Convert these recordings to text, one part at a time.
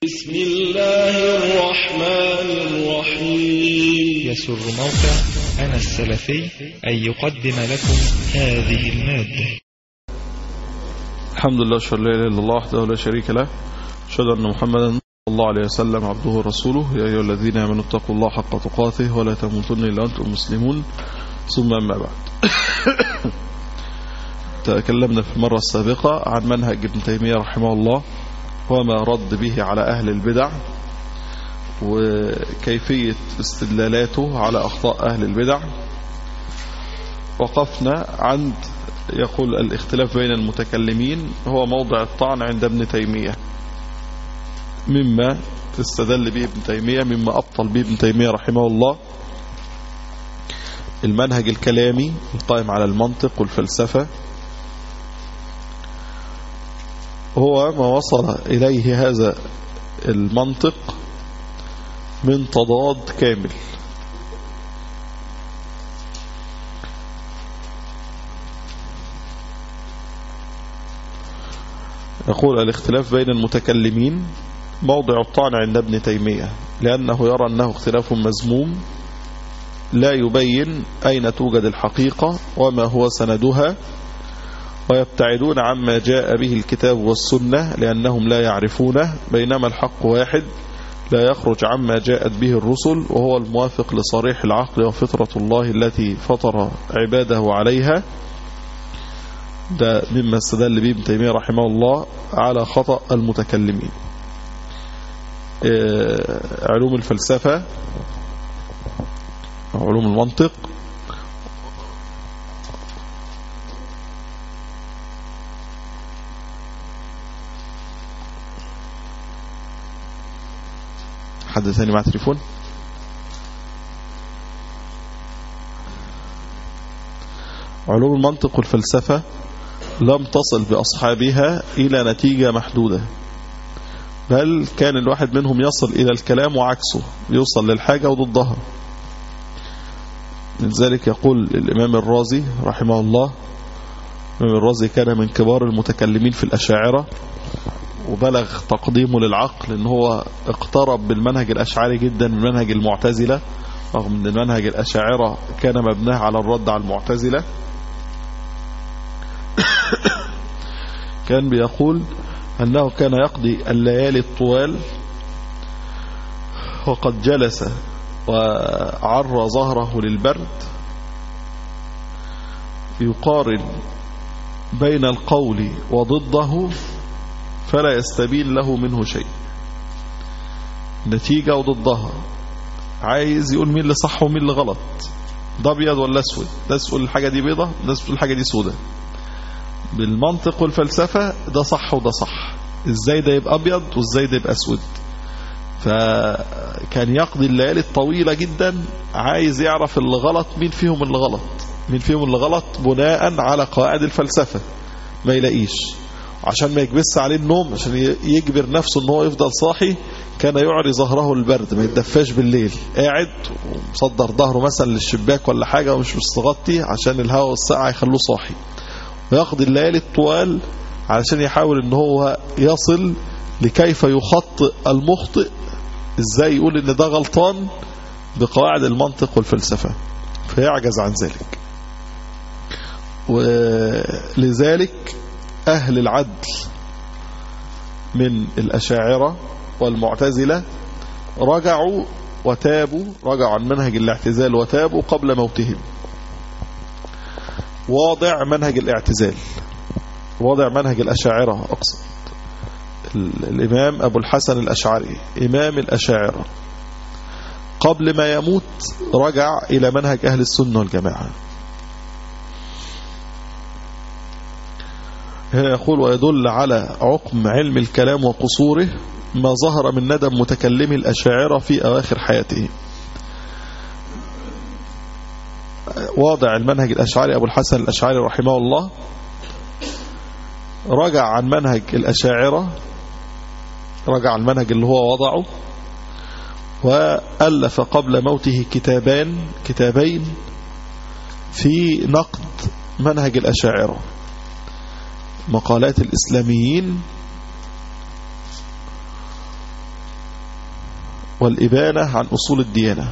بسم الله الرحمن الرحيم يسر موقع أنا السلفي أن يقدم لكم هذه المادة الحمد لله اشهد لا اله الا الله وحده لا شريك له اشهد ان محمدا صلى الله عليه وسلم عبده ورسوله يا ايها الذين امنوا اتقوا الله حق تقاته ولا تموتن الا وانتم مسلمون ثم اما بعد تكلمنا في المره السابقه عن منهج ابن تيميه رحمه الله وما رد به على اهل البدع وكيفيه استدلالاته على اخطاء اهل البدع وقفنا عند يقول الاختلاف بين المتكلمين هو موضع الطعن عند ابن تيمية مما استدل به ابن تيمية مما أبطل به ابن تيمية رحمه الله المنهج الكلامي القائم على المنطق والفلسفة هو ما وصل إليه هذا المنطق من تضاد كامل يقول الاختلاف بين المتكلمين موضع الطعن عند ابن تيمية لأنه يرى أنه اختلاف مزموم لا يبين أين توجد الحقيقة وما هو سندها ويبتعدون عما جاء به الكتاب والسنة لأنهم لا يعرفونه بينما الحق واحد لا يخرج عما جاءت به الرسل وهو الموافق لصريح العقل وفطرة الله التي فطر عباده عليها ده مما استدل به ابن تيمية رحمه الله على خطأ المتكلمين علوم الفلسفة علوم المنطق حد ثاني مع تليفون علوم المنطق والفلسفة لم تصل بأصحابها إلى نتيجة محدودة بل كان الواحد منهم يصل إلى الكلام وعكسه يوصل للحاجة وضدها من ذلك يقول الإمام الرازي رحمه الله الإمام الرازي كان من كبار المتكلمين في الأشاعرة وبلغ تقديمه للعقل ان هو اقترب بالمنهج الأشعري جدا من منهج المعتزلة رغم ان المنهج الأشاعرة كان مبناه على الرد على المعتزلة كان بيقول أنه كان يقضي الليالي الطوال وقد جلس وعر ظهره للبرد يقارن بين القول وضده فلا يستبين له منه شيء نتيجة وضدها عايز يقول مين اللي صح ومين اللي غلط ده ابيض ولا اسود ده تقول الحاجة دي بيضة ده تقول الحاجة دي سودة بالمنطق والفلسفة ده صح وده صح ازاي ده يبقى ابيض وازاي ده يبقى اسود فكان يقضي الليالي الطويلة جدا عايز يعرف اللي غلط مين فيهم اللي غلط مين فيهم اللي غلط بناء على قواعد الفلسفة ما يلاقيش عشان ما يكبس عليه النوم عشان يجبر نفسه ان هو يفضل صاحي كان يعري ظهره البرد ما يتدفاش بالليل قاعد ومصدر ظهره مثلا للشباك ولا حاجة ومش مستغطي عشان الهواء والسقعة يخلوه صاحي ويقضي الليالي الطوال علشان يحاول ان هو يصل لكيف يخطئ المخطئ ازاي يقول ان ده غلطان بقواعد المنطق والفلسفة فيعجز عن ذلك ولذلك أهل العدل من الأشاعرة والمعتزلة رجعوا وتابوا رجعوا عن منهج الاعتزال وتابوا قبل موتهم واضع منهج الاعتزال واضع منهج الأشاعرة أقصد الإمام أبو الحسن الأشعري إمام الأشاعرة قبل ما يموت رجع إلى منهج أهل السنة والجماعة يقول ويدل على عقم علم الكلام وقصوره ما ظهر من ندم متكلمي الأشاعرة في أواخر حياته واضع المنهج الأشعري أبو الحسن الأشعري رحمه الله رجع عن منهج الأشاعرة رجع عن المنهج اللي هو وضعه وألف قبل موته كتابان كتابين في نقد منهج الأشاعرة مقالات الإسلاميين والإبانة عن أصول الديانة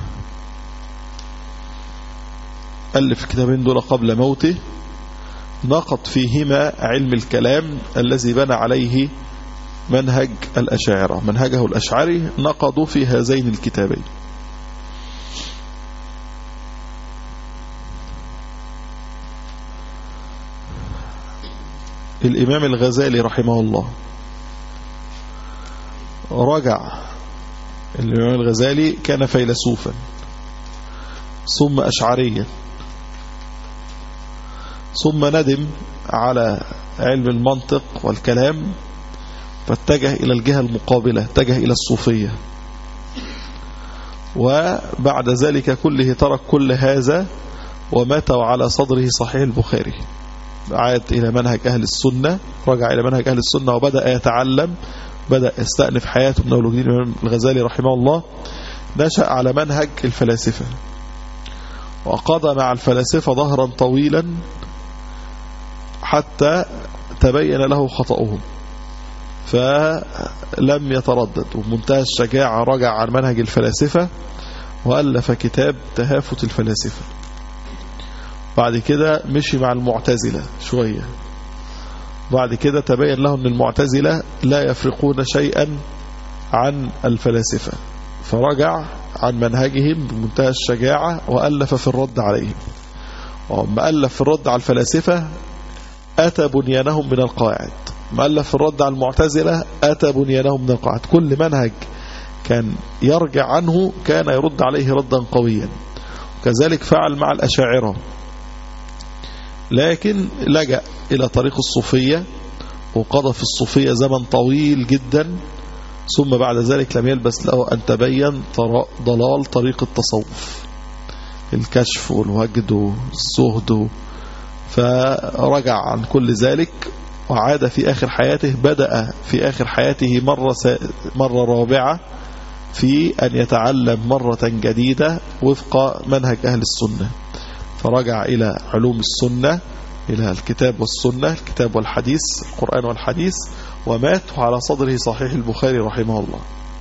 ألف الكتابين دول قبل موته نقض فيهما علم الكلام الذي بنى عليه منهج الأشاعرة منهجه الأشعري نقضوا في هذين الكتابين الإمام الغزالي رحمه الله رجع الإمام الغزالي كان فيلسوفا ثم أشعريا ثم ندم على علم المنطق والكلام فاتجه إلى الجهة المقابلة اتجه إلى الصوفية وبعد ذلك كله ترك كل هذا ومات على صدره صحيح البخاري عاد إلى منهج أهل السنة رجع إلى منهج أهل السنة وبدأ يتعلم بدأ يستأنف حياته من أول وجديد الإمام الغزالي رحمه الله نشأ على منهج الفلاسفة وقضى مع الفلاسفة ظهرا طويلا حتى تبين له خطأهم فلم يتردد ومنتهى الشجاعة رجع عن منهج الفلاسفة وألف كتاب تهافت الفلاسفة بعد كده مشي مع المعتزلة شوية بعد كده تبين له أن المعتزلة لا يفرقون شيئا عن الفلاسفة فرجع عن منهجهم بمنتهى الشجاعة وألف في الرد عليهم وما ألف في الرد على الفلاسفة أتى بنيانهم من القواعد مؤلف في الرد على المعتزلة أتى بنيانهم من القواعد كل منهج كان يرجع عنه كان يرد عليه ردا قويا كذلك فعل مع الأشاعرة لكن لجأ إلى طريق الصوفية وقضى في الصوفية زمن طويل جدا ثم بعد ذلك لم يلبس له أن تبين ضلال طريق التصوف الكشف والوجد والزهد فرجع عن كل ذلك وعاد في آخر حياته بدأ في آخر حياته مرة, مرة رابعة في أن يتعلم مرة جديدة وفق منهج أهل السنة فرجع إلى علوم السنة إلى الكتاب والسنة الكتاب والحديث القرآن والحديث ومات على صدره صحيح البخاري رحمه الله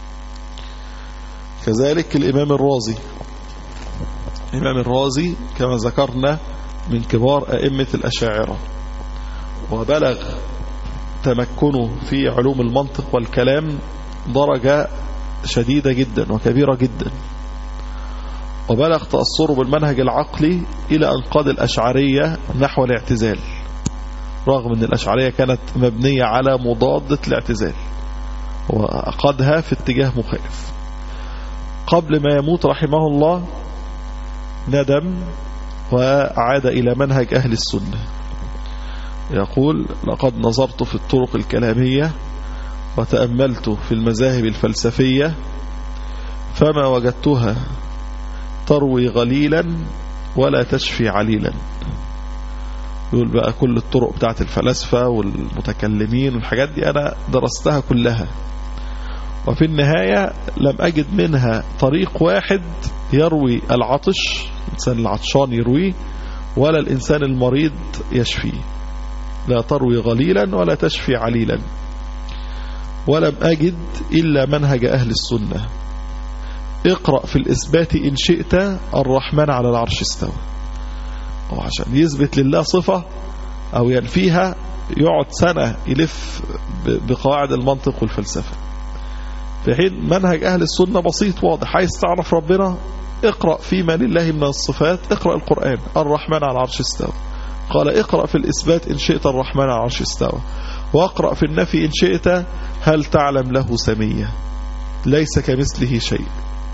كذلك الإمام الرازي الإمام الرازي كما ذكرنا من كبار أئمة الأشاعرة وبلغ تمكنه في علوم المنطق والكلام درجة شديدة جدا وكبيرة جدا وبلغ تأثره بالمنهج العقلي إلى أن قاد الأشعرية نحو الاعتزال رغم أن الأشعرية كانت مبنية على مضادة الاعتزال وقادها في اتجاه مخالف قبل ما يموت رحمه الله ندم وعاد إلى منهج أهل السنة يقول لقد نظرت في الطرق الكلامية وتأملت في المذاهب الفلسفية فما وجدتها تروي غليلا ولا تشفي عليلا يقول بقى كل الطرق بتاعت الفلاسفة والمتكلمين والحاجات دي أنا درستها كلها وفي النهاية لم أجد منها طريق واحد يروي العطش الإنسان العطشان يرويه ولا الإنسان المريض يشفيه لا تروي غليلا ولا تشفي عليلا ولم أجد إلا منهج أهل السنة اقرأ في الإثبات إن شئت الرحمن على العرش استوى عشان يثبت لله صفة أو ينفيها يقعد سنة يلف بقواعد المنطق والفلسفة في حين منهج أهل السنة بسيط واضح عايز تعرف ربنا اقرأ فيما لله من الصفات اقرأ القرآن الرحمن على العرش استوى قال اقرأ في الإثبات إن شئت الرحمن على العرش استوى واقرأ في النفي إن شئت هل تعلم له سمية ليس كمثله شيء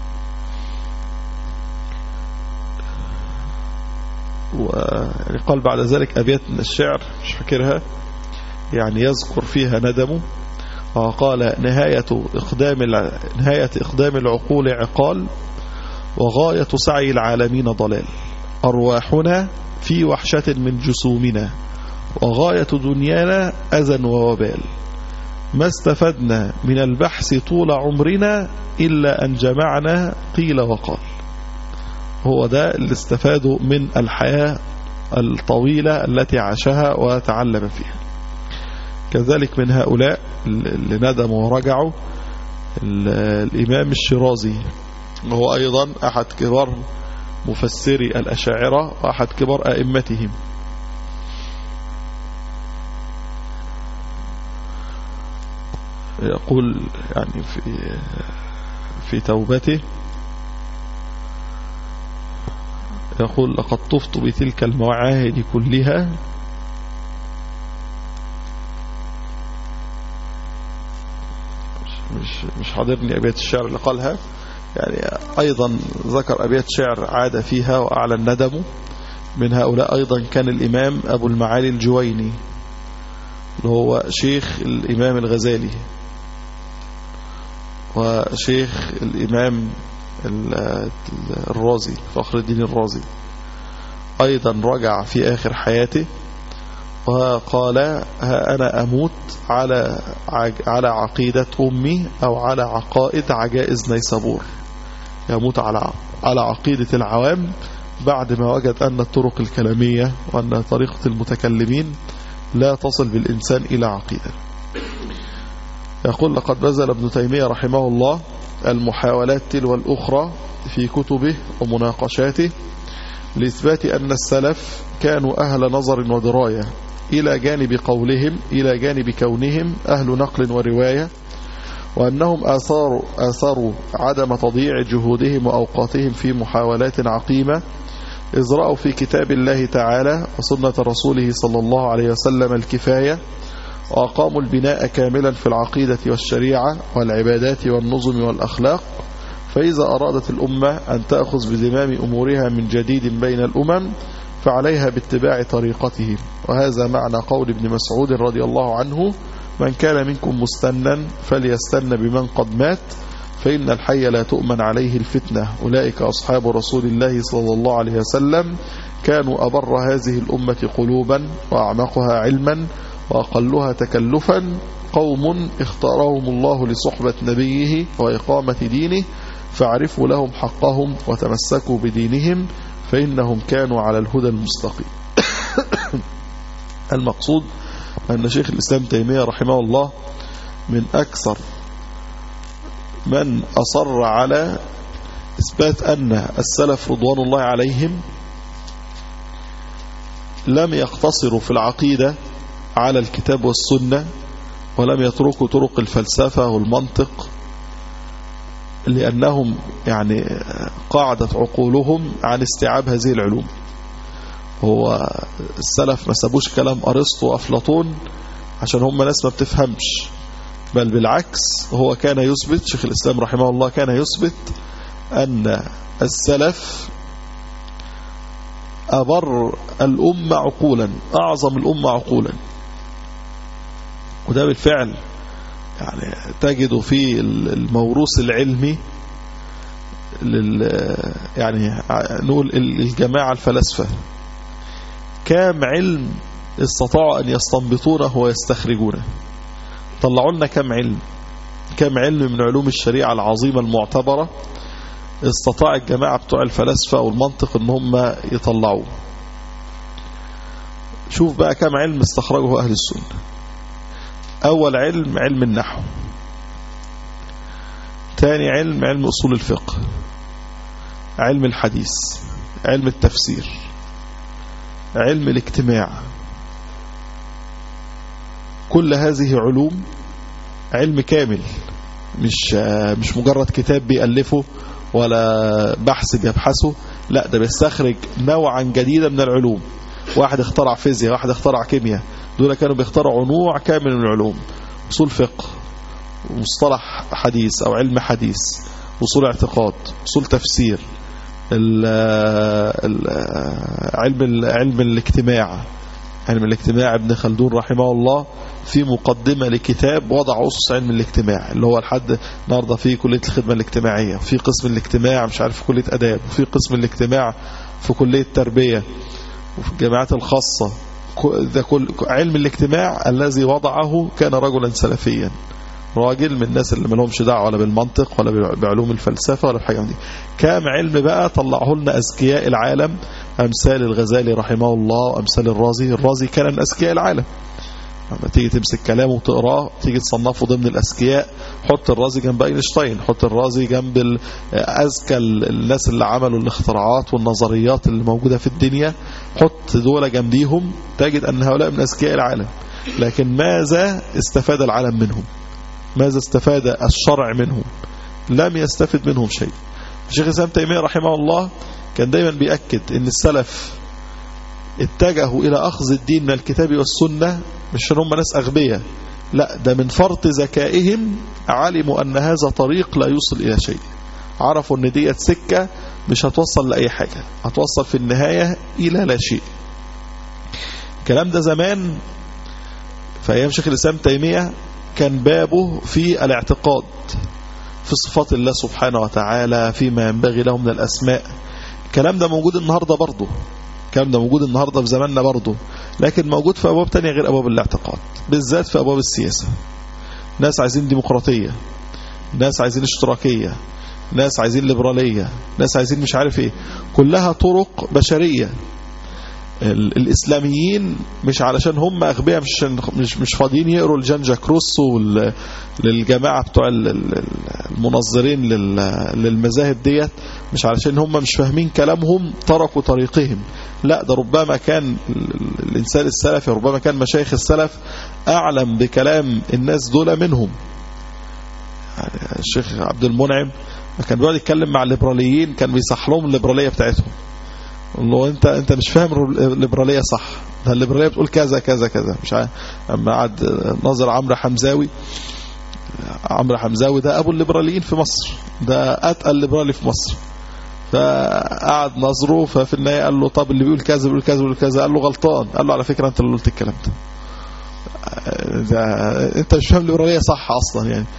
وقال بعد ذلك أبيات من الشعر مش فاكرها يعني يذكر فيها ندمه وقال نهاية إقدام نهاية إقدام العقول عقال وغاية سعي العالمين ضلال أرواحنا في وحشة من جسومنا وغاية دنيانا أذى ووبال ما استفدنا من البحث طول عمرنا إلا أن جمعنا قيل وقال هو ده اللي استفادوا من الحياة الطويلة التي عاشها وتعلم فيها كذلك من هؤلاء اللي ندموا ورجعوا الإمام الشيرازي وهو أيضا أحد كبار مفسري الأشاعرة وأحد كبار أئمتهم يقول يعني في في توبته يقول لقد طفت بتلك المعاهد كلها مش مش حاضرني أبيات الشعر اللي قالها يعني أيضا ذكر أبيات شعر عاد فيها وأعلى ندمه من هؤلاء أيضا كان الإمام أبو المعالي الجويني اللي هو شيخ الإمام الغزالي وشيخ الإمام الرازي فخر الدين الرازي أيضا رجع في آخر حياته وقال ها أنا أموت على على عقيدة أمي أو على عقائد عجائز نيسابور يموت على على عقيدة العوام بعد ما وجد أن الطرق الكلامية وأن طريقة المتكلمين لا تصل بالإنسان إلى عقيدة يقول لقد بذل ابن تيمية رحمه الله المحاولات تلو الأخرى في كتبه ومناقشاته لإثبات أن السلف كانوا أهل نظر ودراية إلى جانب قولهم إلى جانب كونهم أهل نقل ورواية وأنهم آثار آثاروا عدم تضييع جهودهم وأوقاتهم في محاولات عقيمة إذ رأوا في كتاب الله تعالى وسنة رسوله صلى الله عليه وسلم الكفاية وأقاموا البناء كاملا في العقيدة والشريعة والعبادات والنظم والأخلاق فإذا أرادت الأمة أن تأخذ بزمام أمورها من جديد بين الأمم فعليها باتباع طريقتهم وهذا معنى قول ابن مسعود رضي الله عنه من كان منكم مستنا فليستن بمن قد مات فإن الحي لا تؤمن عليه الفتنة أولئك أصحاب رسول الله صلى الله عليه وسلم كانوا أبر هذه الأمة قلوبا وأعمقها علما وأقلها تكلفا قوم اختارهم الله لصحبة نبيه وإقامة دينه فاعرفوا لهم حقهم وتمسكوا بدينهم فإنهم كانوا على الهدى المستقيم المقصود أن شيخ الإسلام تيمية رحمه الله من أكثر من أصر على إثبات أن السلف رضوان الله عليهم لم يقتصروا في العقيدة على الكتاب والسنة ولم يتركوا طرق الفلسفة والمنطق لأنهم يعني قاعدت عقولهم عن استيعاب هذه العلوم هو السلف ما سابوش كلام أرسطو وأفلاطون عشان هم ناس ما بتفهمش بل بالعكس هو كان يثبت شيخ الإسلام رحمه الله كان يثبت أن السلف أبر الأمة عقولا أعظم الأمة عقولا وده بالفعل يعني تجد في الموروث العلمي لل يعني نقول الجماعة الفلاسفة كام علم استطاعوا أن يستنبطونه ويستخرجونه طلعوا لنا كم علم كم علم من علوم الشريعة العظيمة المعتبرة استطاع الجماعة بتوع الفلاسفة والمنطق ان هم يطلعوه شوف بقى كم علم استخرجه أهل السنة أول علم علم النحو تاني علم علم أصول الفقه علم الحديث علم التفسير علم الاجتماع كل هذه علوم علم كامل مش مش مجرد كتاب بيألفه ولا بحث بيبحثه لا ده بيستخرج نوعا جديدا من العلوم واحد اخترع فيزياء واحد اخترع كيمياء دول كانوا بيخترعوا نوع كامل من العلوم اصول فقه مصطلح حديث او علم حديث اصول اعتقاد اصول تفسير ال ال علم علم الاجتماع علم الاجتماع ابن خلدون رحمه الله في مقدمة لكتاب وضع أسس علم الاجتماع اللي هو لحد النهارده في كلية الخدمة الاجتماعية في قسم الاجتماع مش عارف في كلية أداب وفي قسم الاجتماع في كلية تربية وفي الجامعات الخاصة ده كل علم الاجتماع الذي وضعه كان رجلا سلفيا راجل من الناس اللي ما لهمش دعوه ولا بالمنطق ولا بعلوم الفلسفه ولا بحاجه دي كام علم بقى طلعه لنا اذكياء العالم امثال الغزالي رحمه الله وامثال الرازي الرازي كان من اذكياء العالم لما تيجي تمسك كلامه وتقراه تيجي تصنفه ضمن الأذكياء حط الرازي جنب أينشتاين حط الرازي جنب أذكى الناس اللي عملوا الاختراعات والنظريات اللي موجودة في الدنيا حط دول جنبيهم تجد أن هؤلاء من أذكياء العالم لكن ماذا استفاد العالم منهم ماذا استفاد الشرع منهم لم يستفد منهم شيء الشيخ الإسلام تيمية رحمه الله كان دايما بيأكد أن السلف اتجهوا إلى أخذ الدين من الكتاب والسنة مش عشان هم ناس أغبياء لا ده من فرط ذكائهم علموا أن هذا طريق لا يوصل إلى شيء عرفوا أن ديت سكة مش هتوصل لأي حاجة هتوصل في النهاية إلى لا شيء الكلام ده زمان في أيام شيخ الإسلام تيمية كان بابه في الاعتقاد في صفات الله سبحانه وتعالى فيما ينبغي له من الأسماء الكلام ده موجود النهاردة برضه الكلام ده موجود النهاردة في زماننا برضه لكن موجود في أبواب تانية غير أبواب الاعتقاد بالذات في أبواب السياسة ناس عايزين ديمقراطية ناس عايزين اشتراكية ناس عايزين ليبرالية ناس عايزين مش عارف ايه كلها طرق بشرية الإسلاميين مش علشان هم أغبياء مش مش مش فاضيين يقروا الجان جاك روسو للجماعة بتوع المنظرين للمذاهب ديت مش علشان هم مش فاهمين كلامهم تركوا طريقهم لا ده ربما كان الإنسان السلفي ربما كان مشايخ السلف أعلم بكلام الناس دول منهم يعني الشيخ عبد المنعم كان بيقعد يتكلم مع الليبراليين كان بيصح لهم الليبرالية بتاعتهم والله انت انت مش فاهم الليبراليه صح الليبراليه بتقول كذا كذا كذا مش عارف اما قعد ناظر عمرو حمزاوي عمرو حمزاوي ده ابو الليبراليين في مصر ده اتقل ليبرالي في مصر فقعد نظره ففي النهايه قال له طب اللي بيقول كذا بيقول كذا بيقول كذا قال له غلطان قال له على فكره انت اللي قلت الكلام ده, ده انت مش فاهم الليبراليه صح اصلا يعني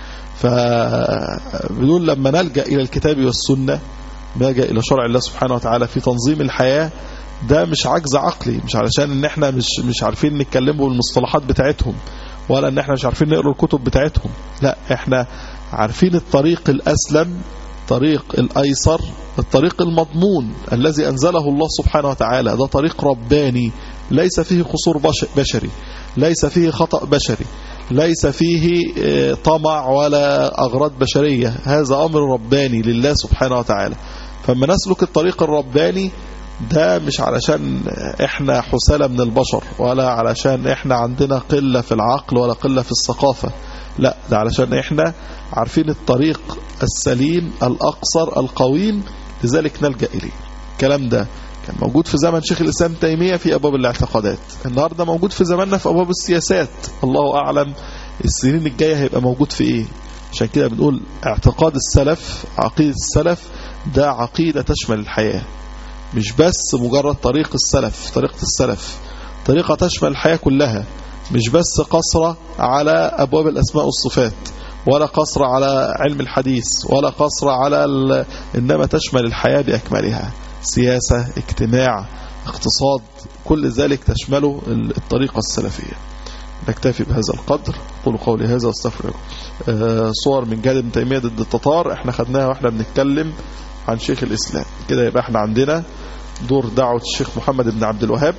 فبنقول لما نلجا الى الكتاب والسنه نلجا الى شرع الله سبحانه وتعالى في تنظيم الحياه ده مش عجز عقلي مش علشان ان احنا مش مش عارفين نتكلموا بالمصطلحات بتاعتهم ولا ان احنا مش عارفين نقرا الكتب بتاعتهم لا احنا عارفين الطريق الاسلم طريق الايسر الطريق المضمون الذي انزله الله سبحانه وتعالى ده طريق رباني ليس فيه قصور بشري ليس فيه خطأ بشري ليس فيه طمع ولا أغراض بشرية هذا أمر رباني لله سبحانه وتعالى فما نسلك الطريق الرباني ده مش علشان احنا حسالة من البشر ولا علشان احنا عندنا قلة في العقل ولا قلة في الثقافة لا ده علشان احنا عارفين الطريق السليم الأقصر القويم لذلك نلجأ إليه الكلام ده كان موجود في زمن شيخ الإسلام تيمية في أبواب الاعتقادات النهاردة موجود في زماننا في أبواب السياسات الله أعلم السنين الجاية هيبقى موجود في إيه عشان كده بنقول اعتقاد السلف عقيدة السلف ده عقيدة تشمل الحياة مش بس مجرد طريق السلف طريقة السلف طريقة تشمل الحياة كلها مش بس قصرة على أبواب الأسماء والصفات ولا قصر على علم الحديث ولا قصر على ال... إنما تشمل الحياة بأكملها سياسة اجتماع اقتصاد كل ذلك تشمله الطريقة السلفية نكتفي بهذا القدر قولوا قولي هذا واستغفر لكم آه صور من جهاد ابن تيمية ضد التتار احنا خدناها واحنا بنتكلم عن شيخ الإسلام كده يبقى احنا عندنا دور دعوة الشيخ محمد بن عبد الوهاب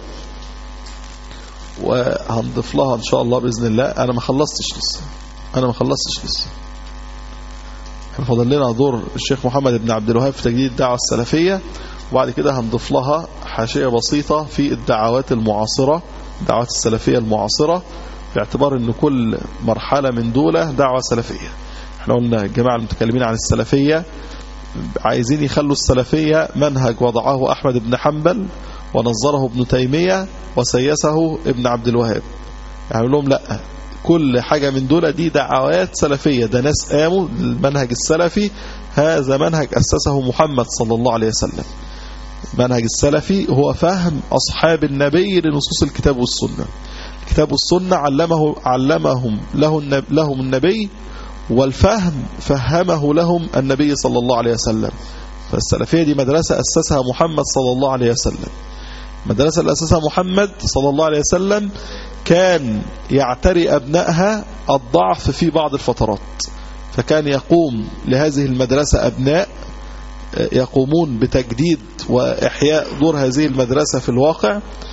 وهنضيف لها ان شاء الله بإذن الله انا ما خلصتش لسه انا ما خلصتش لسه احنا فاضل لنا دور الشيخ محمد بن عبد الوهاب في تجديد الدعوة السلفية وبعد كده هنضيف لها حاشية بسيطة في الدعوات المعاصرة الدعوات السلفية المعاصرة باعتبار ان كل مرحلة من دولة دعوة سلفية احنا قلنا الجماعة المتكلمين عن السلفية عايزين يخلوا السلفية منهج وضعه أحمد بن حنبل ونظره ابن تيمية وسيسه ابن عبد الوهاب يعني لهم لا كل حاجة من دول دي دعوات سلفية ده ناس قاموا المنهج السلفي هذا منهج أسسه محمد صلى الله عليه وسلم منهج السلفي هو فهم أصحاب النبي لنصوص الكتاب والسنة الكتاب والسنة علمه علمهم له لهم النبي والفهم فهمه لهم النبي صلى الله عليه وسلم فالسلفية دي مدرسة أسسها محمد صلى الله عليه وسلم مدرسة اللي أسسها محمد صلى الله عليه وسلم كان يعتري أبنائها الضعف في بعض الفترات فكان يقوم لهذه المدرسة أبناء يقومون بتجديد وإحياء دور هذه المدرسة في الواقع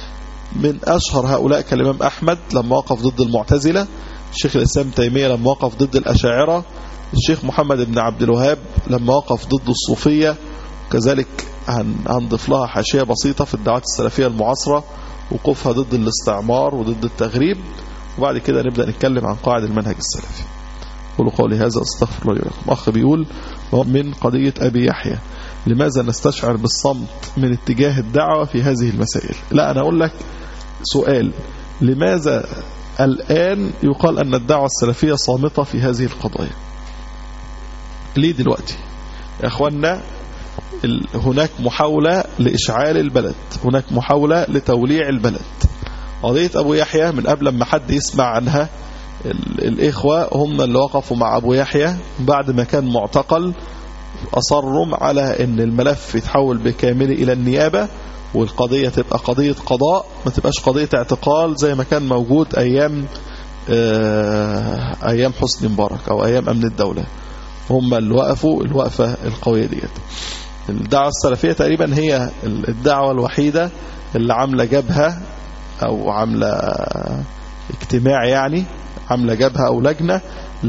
من أشهر هؤلاء كالإمام أحمد لما وقف ضد المعتزلة الشيخ الإسلام تيمية لما وقف ضد الأشاعرة الشيخ محمد بن عبد الوهاب لما وقف ضد الصوفية كذلك هنضيف لها حاشية بسيطة في الدعوات السلفية المعاصرة وقوفها ضد الاستعمار وضد التغريب وبعد كده نبدأ نتكلم عن قواعد المنهج السلفي قولوا قولي هذا استغفر الله لكم أخ بيقول من قضية أبي يحيى لماذا نستشعر بالصمت من اتجاه الدعوة في هذه المسائل لا أنا أقول لك سؤال لماذا الآن يقال أن الدعوة السلفية صامتة في هذه القضايا ليه دلوقتي يا أخوانا هناك محاولة لإشعال البلد هناك محاولة لتوليع البلد قضية أبو يحيى من قبل ما حد يسمع عنها الإخوة هم اللي وقفوا مع أبو يحيى بعد ما كان معتقل أصروا على أن الملف يتحول بكامله إلى النيابة والقضية تبقى قضية قضاء ما تبقاش قضية اعتقال زي ما كان موجود أيام أيام حسني مبارك أو أيام أمن الدولة هم اللي وقفوا الوقفة القوية ديت الدعوة السلفية تقريبا هي الدعوة الوحيدة اللي عاملة جبهة أو عاملة اجتماع يعني عاملة جبهة أو لجنة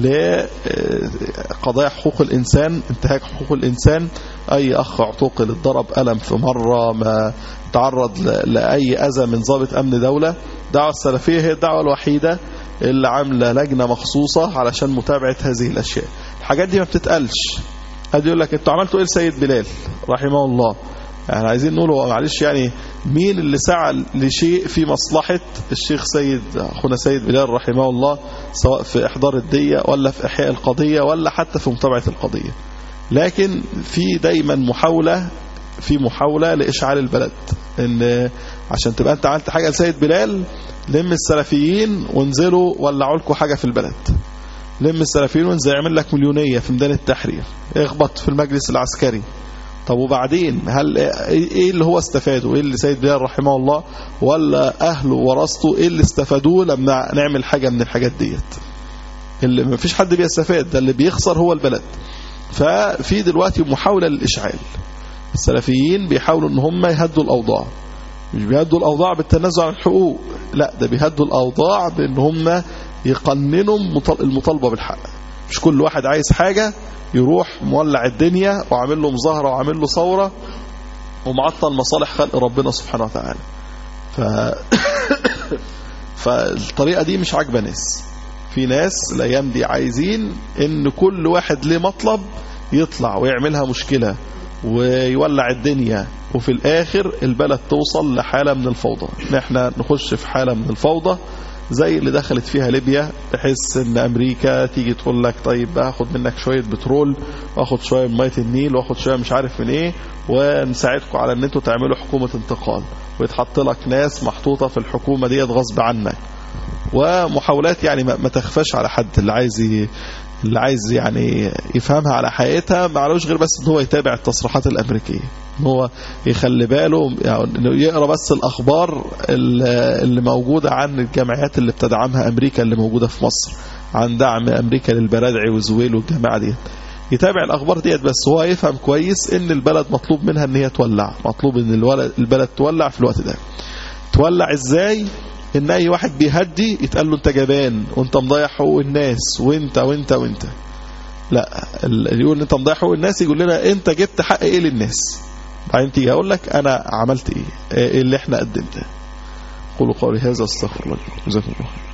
لقضايا حقوق الإنسان انتهاك حقوق الإنسان أي أخ اعتقل اتضرب ألم في مرة ما تعرض لأي أذى من ضابط أمن دولة الدعوة السلفية هي الدعوة الوحيدة اللي عاملة لجنة مخصوصة علشان متابعة هذه الأشياء الحاجات دي ما بتتقالش قد يقول لك انتوا عملتوا ايه لسيد بلال رحمه الله يعني عايزين نقول معلش يعني مين اللي سعى لشيء في مصلحة الشيخ سيد أخونا سيد بلال رحمه الله سواء في إحضار الدية ولا في إحياء القضية ولا حتى في متابعة القضية لكن في دايما محاولة في محاولة لإشعال البلد إن عشان تبقى أنت عملت حاجة لسيد بلال لم السلفيين وانزلوا ولعوا لكم حاجة في البلد لم السلفيين وانزل يعمل لك مليونية في ميدان التحرير اخبط في المجلس العسكري طب وبعدين هل ايه اللي هو استفاده ايه اللي سيد بلال رحمه الله ولا اهله ورثته ايه اللي استفادوه لما نعمل حاجة من الحاجات ديت اللي ما فيش حد بيستفاد ده اللي بيخسر هو البلد ففي دلوقتي محاولة للإشعال السلفيين بيحاولوا ان هم يهدوا الأوضاع مش بيهدوا الأوضاع بالتنازع عن الحقوق لا ده بيهدوا الأوضاع بان هم يقننوا المطالبة بالحق مش كل واحد عايز حاجة يروح مولع الدنيا وعامل له مظاهرة وعامل له ثورة ومعطل مصالح خلق ربنا سبحانه وتعالى ف... فالطريقة دي مش عاجبة ناس في ناس الايام دي عايزين ان كل واحد ليه مطلب يطلع ويعملها مشكلة ويولع الدنيا وفي الاخر البلد توصل لحالة من الفوضى احنا نخش في حالة من الفوضى زي اللي دخلت فيها ليبيا بحيث ان امريكا تيجي تقول لك طيب هاخد منك شوية بترول واخد شوية من مية النيل واخد شوية مش عارف من ايه ونساعدكم على ان انتوا تعملوا حكومة انتقال ويتحط لك ناس محطوطة في الحكومة ديت غصب عنك ومحاولات يعني ما تخفاش على حد اللي عايز اللي عايز يعني يفهمها على حقيقتها ما علوش غير بس ان هو يتابع التصريحات الامريكيه ان هو يخلي باله يعني يقرا بس الاخبار اللي موجوده عن الجمعيات اللي بتدعمها امريكا اللي موجوده في مصر عن دعم امريكا للبرادعي وزويل والجماعه ديت يتابع الاخبار ديت بس هو يفهم كويس ان البلد مطلوب منها ان هي تولع مطلوب ان البلد تولع في الوقت ده تولع ازاي ان اي واحد بيهدي يتقال له انت جبان وانت مضيع حقوق الناس وانت وانت وانت لا اللي يقول انت مضيع حقوق الناس يقول لنا انت جبت حق ايه للناس بعدين تيجي اقول لك انا عملت ايه ايه اللي احنا قدمته قولوا قولي هذا استغفر الله جزاكم الله